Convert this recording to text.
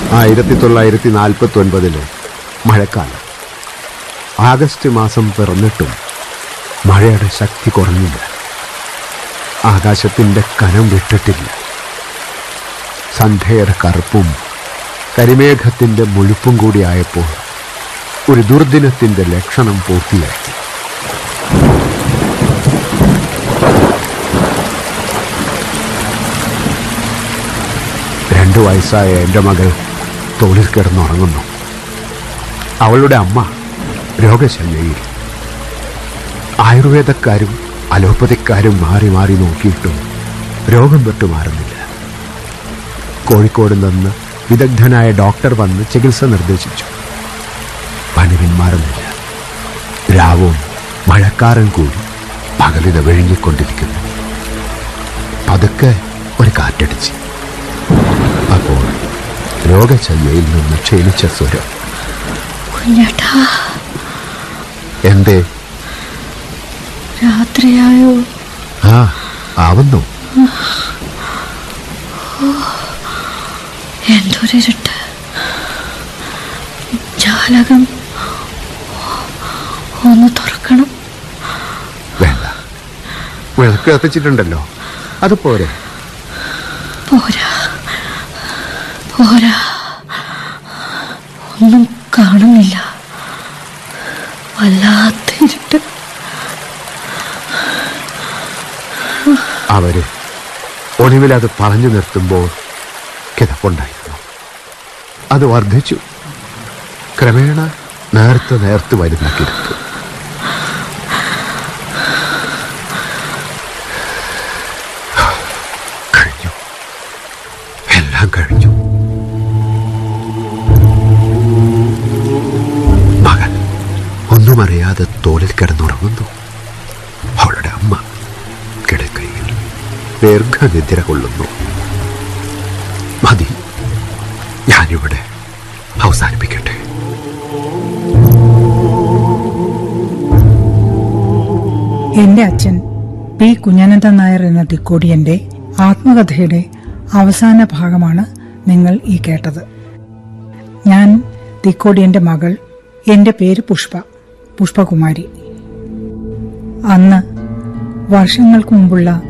ആയിരത്തി തൊള്ളായിരത്തി നാൽപ്പത്തി ഒൻപതിലെ മഴക്കാലം ആഗസ്റ്റ് മാസം പിറന്നിട്ടും മഴയുടെ ശക്തി കുറഞ്ഞില്ല ആകാശത്തിൻ്റെ കനം വിട്ടിട്ടില്ല സന്ധ്യയുടെ കറുപ്പും കരിമേഘത്തിൻ്റെ മുഴുപ്പും കൂടിയായപ്പോൾ ഒരു ദുർദിനത്തിൻ്റെ ലക്ഷണം പൂർത്തിയാക്കി രണ്ടു വയസ്സായ എൻ്റെ മകൾ തോളിൽ കിടന്നുറങ്ങുന്നു അവളുടെ അമ്മ രോഗശയ്യയിൽ ആയുർവേദക്കാരും അലോപ്പതിക്കാരും മാറി മാറി നോക്കിയിട്ടും രോഗം വിട്ടു മാറുന്നില്ല കോഴിക്കോട് നിന്ന് വിദഗ്ധനായ ഡോക്ടർ വന്ന് ചികിത്സ നിർദ്ദേശിച്ചു പനി പിന്മാറുന്നില്ല രാവും മഴക്കാരൻ കൂടി പകലിത വിഴുങ്ങിക്കൊണ്ടിരിക്കുന്നു പതുക്കെ ഒരു കാറ്റടിച്ച് അപ്പോൾ രോഗശയ്യയിൽ നിന്ന് ക്ഷീണിച്ച സ്വരം കുഞ്ഞേട്ടാ എന്തേ രാത്രിയായോ ആ ആവുന്നു എന്തൊരിരുട്ട് ജാലകം ഒന്ന് തുറക്കണം വേണ്ട വിളക്ക് കത്തിച്ചിട്ടുണ്ടല്ലോ അത് പോരെ പോരാ പോരാ ഒന്നും കാണുന്നില്ല വല്ലാത്ത ഇരുട്ട് അവര് ഒടുവിൽ അത് പറഞ്ഞു നിർത്തുമ്പോൾ കിതപ്പുണ്ടായിരുന്നു അത് വർദ്ധിച്ചു ക്രമേണ നേർത്ത് നേർത്ത് വരുന്ന കിടപ്പ് കഴിഞ്ഞു എല്ലാം കഴിഞ്ഞു മകൻ ഒന്നും അറിയാതെ തോളിൽ കിടന്നുറങ്ങുന്നു അവളുടെ അമ്മ കിടക്കയിൽ ദീർഘനിദ്ര കൊള്ളുന്നു മതി ഞാനിവിടെ അവസാനിപ്പിക്കട്ടെ എന്റെ അച്ഛൻ പി കുഞ്ഞനന്ദൻ നായർ എന്ന തിക്കോടിയന്റെ ആത്മകഥയുടെ അവസാന ഭാഗമാണ് നിങ്ങൾ ഈ കേട്ടത് ഞാൻ തിക്കോടിയന്റെ മകൾ എന്റെ പേര് പുഷ്പ പുഷ്പകുമാരി അന്ന് വർഷങ്ങൾക്ക് മുമ്പുള്ള